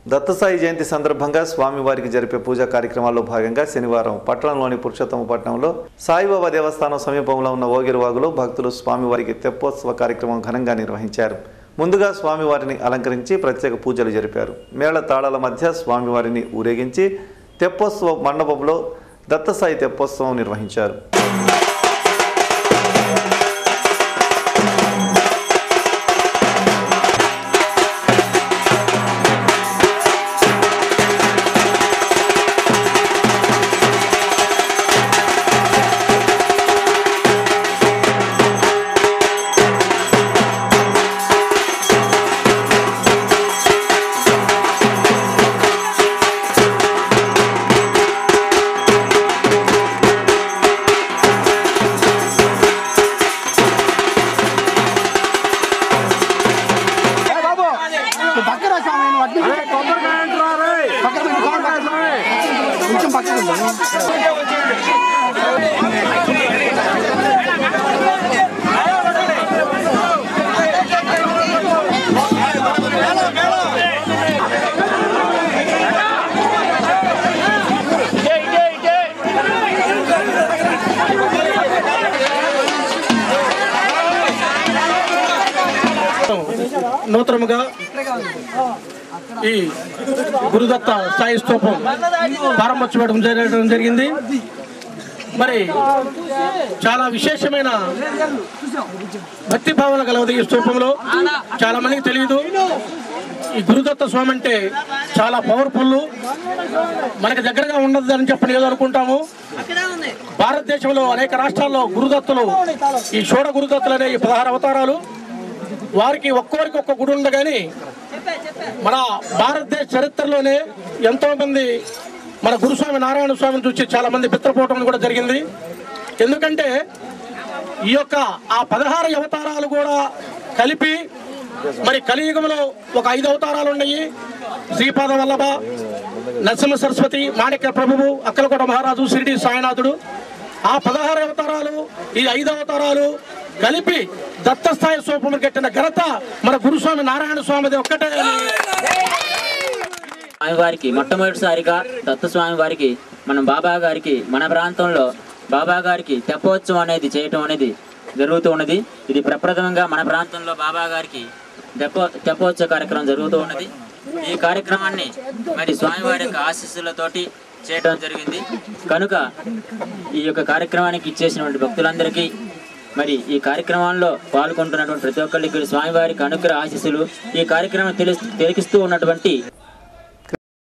దత్తసాయి జయంతి సందర్భంగా స్వామివారికి జరిపే పూజా కార్యక్రమాల్లో భాగంగా శనివారం పట్టణంలోని పురుషోత్తమపట్నంలో సాయిబాబా దేవస్థానం సమీపంలో ఉన్న ఓగిరివాగులో భక్తులు స్వామివారికి తెప్పోత్సవ కార్యక్రమం ఘనంగా నిర్వహించారు ముందుగా స్వామివారిని అలంకరించి ప్రత్యేక పూజలు జరిపారు మేళ తాళాల మధ్య స్వామివారిని ఊరేగించి తెప్పోత్సవ మండపంలో దత్తసాయి తెప్పోత్సవం నిర్వహించారు పక్కన స్వామి నువ్వు అడ్డు పక్కన పెట్టు, స్వామి పక్కన. కొంచెం పక్కన ఉండు. నూతనముగా ఈ గురుదత్త సాయి స్తూపం ప్రారంభోత్సవం జరగడం జరిగింది మరి చాలా విశేషమైన భక్తి భావన కలవదు ఈ స్తూపంలో చాలా మందికి తెలియదు ఈ గురుదత్త స్వామి అంటే చాలా పవర్ఫుల్ మనకి దగ్గరగా ఉండదు అని చెప్పని ఏదో అనుకుంటాము భారతదేశంలో అనేక రాష్ట్రాల్లో గురుదత్తులు ఈ షోడ గురుదత్తులు అనే ఈ పదహారు అవతారాలు వారికి ఒక్కొరికి ఒక్క గుడి ఉంది కానీ మన భారతదేశ చరిత్రలోనే ఎంతో మంది మన గురుస్వామి నారాయణ స్వామిని చూసి చాలా మంది పిత్రపోవటం కూడా జరిగింది ఎందుకంటే ఈ యొక్క ఆ పదహారు అవతారాలు కూడా కలిపి మరి కలియుగంలో ఒక ఐదు అవతారాలు ఉన్నాయి శ్రీపాద వల్లభ నరసింహ సరస్వతి మాణిక్య ప్రభువు అక్కలకోట మహారాజు షిరిడి సాయినాథుడు ఆ పదహారు అవతారాలు ఈ ఐదు అవతారాలు కలిపి దత్తస్థాయి సోపము కట్టిన ఘనత మన గురుస్వామి నారాయణ స్వామిది ఒక్కటే అని స్వామివారికి మొట్టమొదటిసారిగా దత్తస్వామి వారికి మనం బాబా గారికి మన ప్రాంతంలో బాబా గారికి తెప్పోత్సవం అనేది చేయటం అనేది జరుగుతూ ఉన్నది ఇది ప్రప్రథమంగా మన ప్రాంతంలో బాబా గారికి తెప్ప తెప్పోత్సవ కార్యక్రమం జరుగుతూ ఉన్నది ఈ కార్యక్రమాన్ని మరి స్వామివారి యొక్క ఆశీస్సులతోటి చేయడం జరిగింది కనుక ఈ యొక్క కార్యక్రమానికి ఇచ్చేసినటువంటి భక్తులందరికీ మరి ఈ కార్యక్రమాల్లో పాల్గొంటున్నటువంటి ప్రతి ఒక్కరికి స్వామివారికి అనుగ్రహ ఆశీస్సులు ఈ కార్యక్రమం తెలి తిలకిస్తూ ఉన్నటువంటి